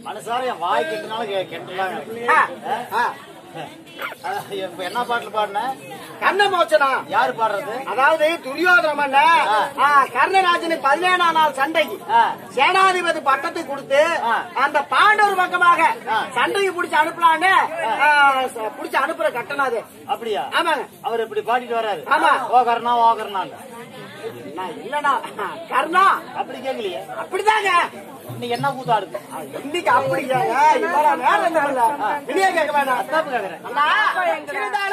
மனசார என் வாய் கெட்டனால கெட்டலாம் ஆ, ஆ. இப்ப என்ன பாட்டுல பாடின கண்ண மோச்சனா யாரு பாடுறது அதாவது துரியோதன மன்னன், ஆ, கர்ணராஜனுக்கு பதினேழாம் நாள் சண்டைக்கு ஆ. சேனாதிபதி பட்டத்தை கொடுத்து ஆ. அந்த பாண்டவர் பக்கமாக ஆ. சண்டைக்கு புடிச்சு அனுப்பலான்னு ஆ, ச- புடிச்சு அனுப்புற கட்டணம் அது அப்படியா ஆமாங்க அவர் இப்படி பாடிட்டு வராரு ஆமா. ஓகர்னா ஓகர்னாங்க நான் இல்லடா கர்ணா அப்படி கேட்கலையே அப்படிதாங்க இன்னைக்கு என்ன கூத்தாடுது இன்னைக்கு அப்படிங்க இவ்வளவு நேரம் என்ன பண்ணல? வெளியே கேட்க வேண்டாம் தப்பு கேக்குறேன் அண்ணா, சின்னதா